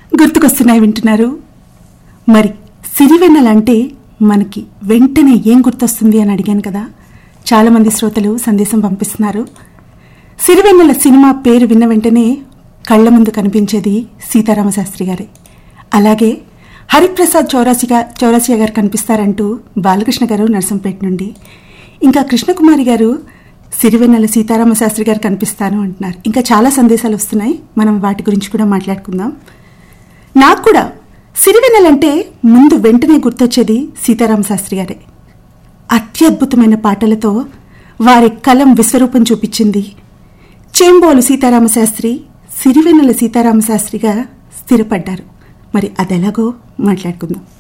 గుర్తుకొస్తున్నాయి వింటున్నారు మరి సిరివెన్నెలంటే మనకి వెంటనే ఏం గుర్తొస్తుంది అని అడిగాను కదా చాలా మంది శ్రోతలు సందేశం పంపిస్తున్నారు సిరివెన్నెల సినిమా పేరు విన్న వెంటనే కళ్ళ ముందు కనిపించేది సీతారామశాస్త్రి గారే అలాగే హరిప్రసాద్ చౌరాసిగా చౌరాసియా గారు కనిపిస్తారంటూ బాలకృష్ణ గారు నర్సంపేట నుండి ఇంకా కృష్ణకుమారి గారు సిరివెన్నెల సీతారామశాస్త్రి గారు కనిపిస్తాను అంటున్నారు ఇంకా చాలా సందేశాలు వస్తున్నాయి మనం వాటి గురించి కూడా మాట్లాడుకుందాం నాకు కూడా సిరివెన్నెలంటే ముందు వెంటనే గుర్తొచ్చేది సీతారామ శాస్త్రి గారే అత్యద్భుతమైన పాటలతో వారి కలం విశ్వరూపం చూపించింది చేంబోలు సీతారామ శాస్త్రి సిరివెన్నెల సీతారామ శాస్త్రిగా స్థిరపడ్డారు మరి అదెలాగో మాట్లాడుకుందాం